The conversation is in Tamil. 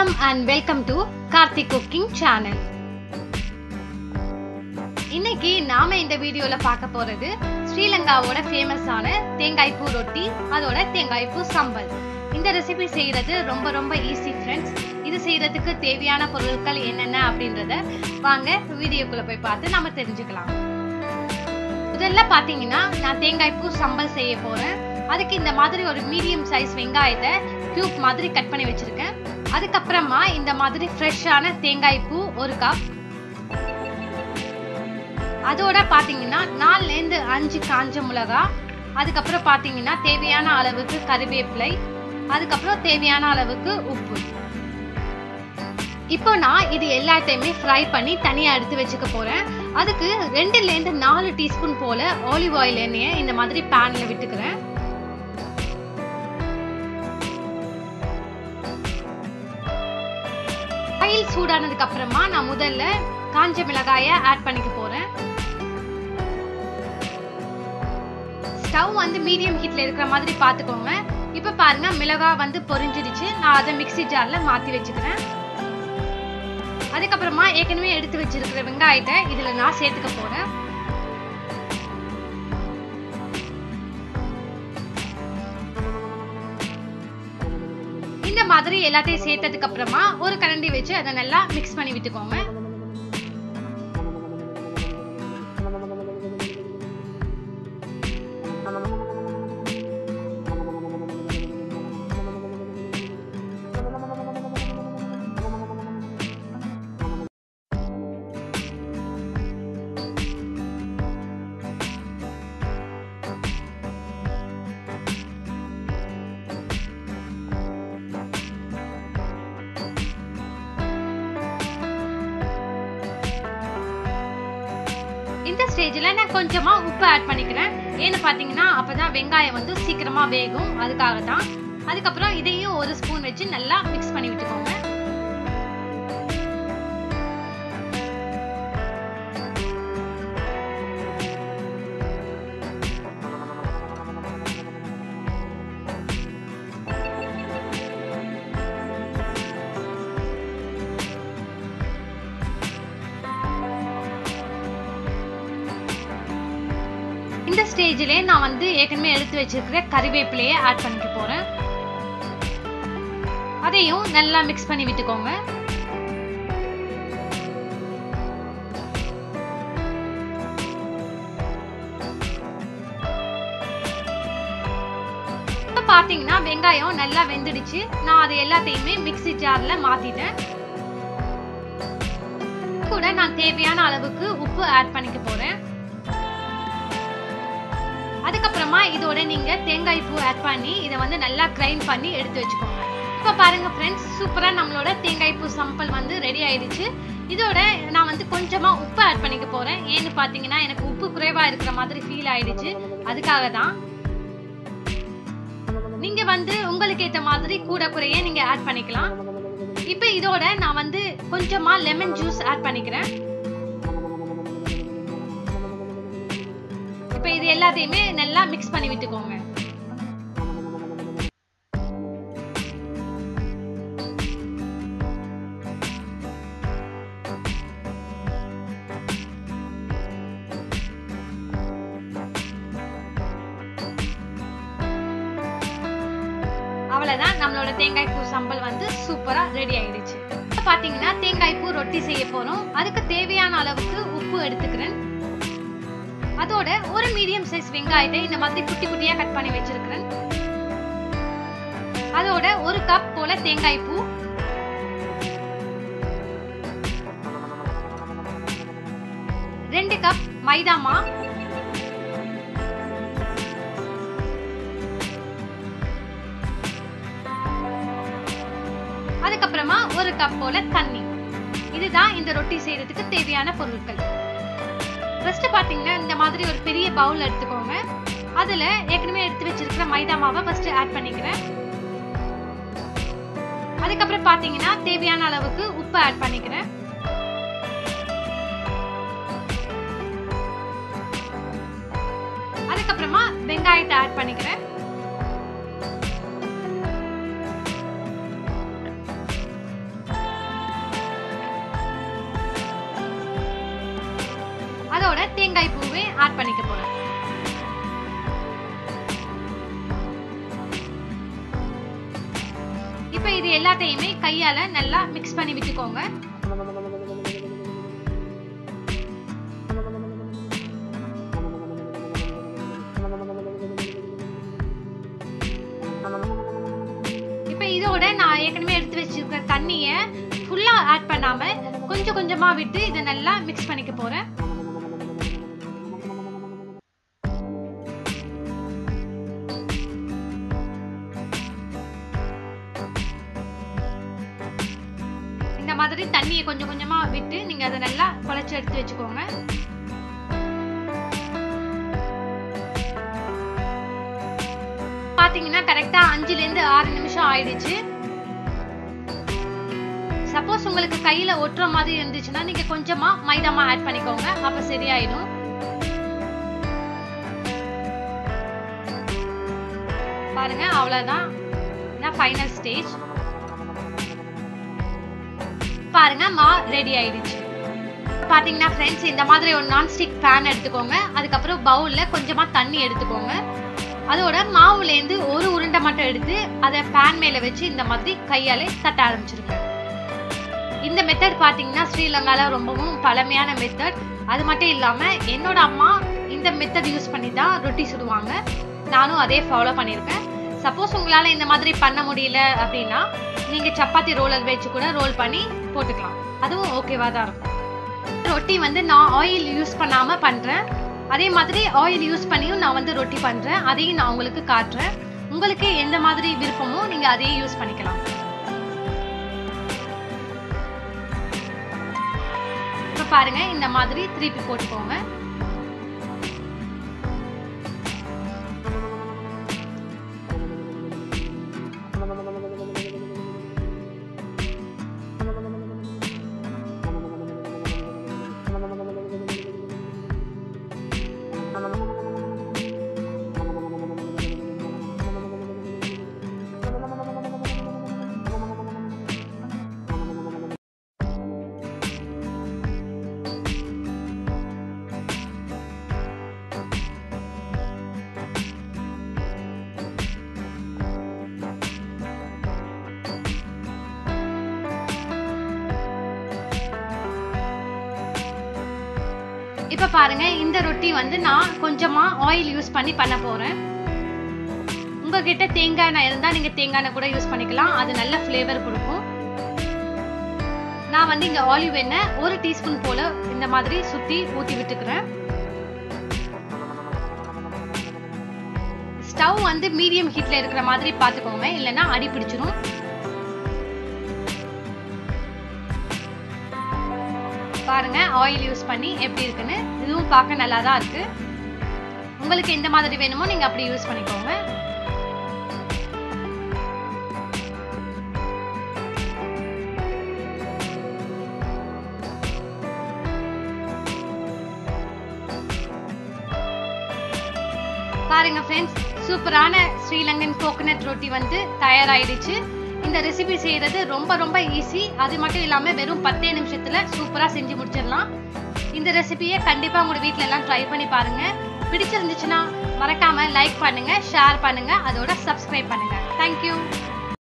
வணக்கம் and welcome to Karthik cooking channel இன்னைக்கு நாம இந்த வீடியோல பார்க்க போறது ஸ்ரீலங்காவோட ஃபேமஸான தேங்காய் பூ ரொட்டி அதோட தேங்காய் பூ சம்பல் இந்த ரெசிபி செய்யறது ரொம்ப ரொம்ப ஈஸி ஃப்ரெண்ட்ஸ் இது செய்யறதுக்கு தேவையான பொருட்கள் என்னென்ன அப்படின்றத வாங்க வீடியோக்குள்ள போய் பார்த்து நம்ம தெரிஞ்சுக்கலாம் முதல்ல பாத்தீங்கன்னா நான் தேங்காய் பூ சம்பல் செய்ய போறேன் அதுக்கு இந்த மாதிரி ஒரு மீடியம் சைஸ் வெங்காயத்தை கியூப் மாதிரி கட் பண்ணி வச்சிருக்கேன் அதுக்கப்புறமா இந்த மாதிரி ஃப்ரெஷ்ஷான தேங்காய் பூ ஒரு கப் அதோட பாத்தீங்கன்னா நாலுலேருந்து அஞ்சு காஞ்ச மிளகா அதுக்கப்புறம் பாத்தீங்கன்னா தேவையான அளவுக்கு கறிவேப்பிலை அதுக்கப்புறம் தேவையான அளவுக்கு உப்பு இப்போ நான் இது எல்லாத்தையுமே ஃப்ரை பண்ணி தனியாக எடுத்து வச்சுக்க போகிறேன் அதுக்கு ரெண்டுலேருந்து நாலு டீஸ்பூன் போல ஆலிவ் ஆயில் எண்ணெயை இந்த மாதிரி பேனில் விட்டுக்கிறேன் ஆயில் சூடானதுக்கு அப்புறமா நான் முதல்ல காஞ்ச மிளகாயை ஆட் பண்ணிக்க போறேன் ஸ்டவ் வந்து மீடியம் ஹீட்ல இருக்கிற மாதிரி பார்த்துக்கோங்க இப்போ பாருங்க மிளகாய் வந்து பொரிஞ்சிடுச்சு நான் அதை மிக்சி ஜார்ல மாத்தி வச்சுக்கிறேன் அதுக்கப்புறமா ஏற்கனவே எடுத்து வச்சிருக்கிற வெங்காயத்தை இதுல நான் சேர்த்துக்க போறேன் இந்த மாதிரி எல்லாத்தையும் சேர்த்ததுக்கு அப்புறமா ஒரு கரண்டி வச்சு அதை நல்லா மிக்ஸ் பண்ணி விட்டுக்கோங்க இந்த ஸ்டேஜில் நான் கொஞ்சமா உப்பு ஆட் பண்ணிக்கிறேன் ஏன்னு பார்த்தீங்கன்னா அப்பதான் வெங்காயம் வந்து சீக்கிரமா வேகும் அதுக்காக தான் அதுக்கப்புறம் இதையும் ஒரு ஸ்பூன் வச்சு நல்லா மிக்ஸ் பண்ணி விட்டுக்கோங்க இந்த ஸ்டேஜிலே நான் வந்து ஏற்கனவே எடுத்து வச்சிருக்கிற கறிவேப்பிலையை ஆட் பண்ணிக்க போறேன் அதையும் நல்லா மிக்ஸ் பண்ணி விட்டுக்கோங்க பாத்தீங்கன்னா வெங்காயம் நல்லா வெந்துடுச்சு நான் அது எல்லாத்தையுமே மிக்சி ஜார்ல மாத்திட்டேன் கூட நான் தேவையான அளவுக்கு உப்பு ஆட் பண்ணிக்க போறேன் அதுக்கப்புறமா இதோட நீங்க தேங்காய் பூ ஆட் பண்ணி இதை வந்து நல்லா கிரைண்ட் பண்ணி எடுத்து வச்சுக்கோங்க இப்போ பாருங்க ஃப்ரெண்ட்ஸ் சூப்பரா நம்மளோட தேங்காய் பூ சம்பல் வந்து ரெடி ஆயிடுச்சு இதோட நான் வந்து கொஞ்சமா உப்பு ஆட் பண்ணிக்க போறேன் ஏன்னு பாத்தீங்கன்னா எனக்கு உப்பு குறைவா இருக்கிற மாதிரி ஃபீல் ஆயிடுச்சு அதுக்காக தான் நீங்க வந்து உங்களுக்கு ஏத்த மாதிரி கூட குறைய நீங்க ஆட் பண்ணிக்கலாம் இப்போ இதோட நான் வந்து கொஞ்சமா லெமன் ஜூஸ் ஆட் பண்ணிக்கிறேன் இப்போ இது எல்லாத்தையுமே நல்லா மிக்ஸ் பண்ணி விட்டுக்கோங்க அவ்வளவுதான் நம்மளோட தேங்காய் பூ சம்பல் வந்து சூப்பரா ரெடி ஆயிடுச்சு பாத்தீங்கன்னா தேங்காய் பூ ரொட்டி செய்ய போறோம் அதுக்கு தேவையான அளவுக்கு உப்பு எடுத்துக்கிறேன் அதோட ஒரு மீடியம் சைஸ் வெங்காயத்தை இந்த மாதிரி குட்டி குட்டியா கட் பண்ணி வச்சிருக்கிறேன் அதோட ஒரு கப் போல தேங்காய் பூ ரெண்டு கப் மைதா மா அதுக்கப்புறமா ஒரு கப் போல தண்ணி இதுதான் இந்த ரொட்டி செய்யறதுக்கு தேவையான பொருட்கள் ஃபர்ஸ்ட் பாத்தீங்கன்னா இந்த மாதிரி ஒரு பெரிய பவுல் எடுத்துக்கோங்க அதுல ஏற்கனவே எடுத்து வச்சிருக்கிற மைதா மாவை ஃபர்ஸ்ட் ஆட் பண்ணிக்கிறேன் அதுக்கப்புறம் பாத்தீங்கன்னா தேவையான அளவுக்கு உப்பு ஆட் பண்ணிக்கிறேன் அதுக்கப்புறமா வெங்காயத்தை ஆட் பண்ணிக்கிறேன் ஆட் பண்ணிக்க போறேன் இப்போ இது எல்லாத்தையுமே கையால நல்லா மிக்ஸ் பண்ணி விட்டுக்கோங்க இப்போ இதோட நான் ஏற்கனவே எடுத்து வச்சிருக்கிற தண்ணியை ஃபுல்லா ஆட் பண்ணாம கொஞ்சம் கொஞ்சமா விட்டு இதை நல்லா மிக்ஸ் பண்ணிக்க போறேன் இந்த மாதிரி தண்ணியை கொஞ்சம் கொஞ்சமா விட்டு நீங்க அதை நல்லா குழச்சி எடுத்து வச்சுக்கோங்க பாத்தீங்கன்னா கரெக்டா அஞ்சுல இருந்து ஆறு நிமிஷம் ஆயிடுச்சு சப்போஸ் உங்களுக்கு கையில ஒட்டுற மாதிரி இருந்துச்சுன்னா நீங்க கொஞ்சமா மைதாமா ஆட் பண்ணிக்கோங்க அப்ப சரியாயிடும் பாருங்க அவ்வளவுதான் ஃபைனல் ஸ்டேஜ் பாருங்க மா ரெடி ஆயிடுச்சு பாத்தீங்கன்னா ஃப்ரெண்ட்ஸ் இந்த மாதிரி ஒரு நான்ஸ்டிக் பேன் எடுத்துக்கோங்க அதுக்கப்புறம் பவுல்ல கொஞ்சமா தண்ணி எடுத்துக்கோங்க அதோட மாவுலேருந்து ஒரு உருண்டை மட்டும் எடுத்து அதை பேன் மேல வச்சு இந்த மாதிரி கையாலே தட்ட ஆரம்பிச்சிருக்கேன் இந்த மெத்தட் பாத்தீங்கன்னா ஸ்ரீலங்கால ரொம்பவும் பழமையான மெத்தட் அது மட்டும் இல்லாம என்னோட அம்மா இந்த மெத்தட் யூஸ் பண்ணி தான் ரொட்டி சுடுவாங்க நானும் அதே ஃபாலோ பண்ணியிருக்கேன் சப்போஸ் உங்களால இந்த மாதிரி பண்ண முடியல அப்படின்னா நீங்க சப்பாத்தி ரோலர் வச்சு கூட ரோல் பண்ணி போட்டுக்கலாம் அதுவும் ஓகேவா தான் இருக்கும் ரொட்டி வந்து நான் ஆயில் யூஸ் பண்ணாம பண்றேன் அதே மாதிரி ஆயில் யூஸ் பண்ணியும் நான் வந்து ரொட்டி பண்றேன் அதையும் நான் உங்களுக்கு காட்டுறேன் உங்களுக்கு எந்த மாதிரி விருப்பமோ நீங்க அதையே யூஸ் பண்ணிக்கலாம் இப்ப பாருங்க இந்த மாதிரி திருப்பி போட்டுக்கோங்க இப்ப பாருங்க இந்த ரொட்டி வந்து நான் கொஞ்சமா ஆயில் யூஸ் பண்ணி பண்ண போறேன் உங்ககிட்ட தேங்காய் எண்ணெய் இருந்தா நீங்க தேங்காய் எண்ணெய் கூட யூஸ் பண்ணிக்கலாம் அது நல்ல ஃப்ளேவர் கொடுக்கும் நான் வந்து இங்க ஆலிவ் எண்ணெய் ஒரு டீஸ்பூன் போல இந்த மாதிரி சுத்தி ஊத்தி விட்டுக்கிறேன் ஸ்டவ் வந்து மீடியம் ஹீட்ல இருக்கிற மாதிரி பாத்துக்கோங்க இல்லைன்னா அடி பிடிச்சிரும் பாருங்க ஆயில் யூஸ் பண்ணி எப்படி இருக்குன்னு இதுவும் பார்க்க நல்லா தான் இருக்கு உங்களுக்கு எந்த மாதிரி வேணுமோ நீங்க அப்படி யூஸ் பண்ணிக்கோங்க பாருங்க ஃப்ரெண்ட்ஸ் சூப்பரான ஸ்ரீலங்கன் கோகனட் ரொட்டி வந்து தயாராயிடுச்சு இந்த ரெசிபி செய்யறது ரொம்ப ரொம்ப ஈஸி அது மட்டும் இல்லாம வெறும் பத்தே நிமிஷத்துல சூப்பரா செஞ்சு முடிச்சிடலாம் இந்த ரெசிபியை கண்டிப்பா உங்க வீட்ல எல்லாம் ட்ரை பண்ணி பாருங்க பிடிச்சிருந்துச்சுன்னா மறக்காம லைக் பண்ணுங்க ஷேர் பண்ணுங்க அதோட சப்ஸ்கிரைப் பண்ணுங்க தேங்க்யூ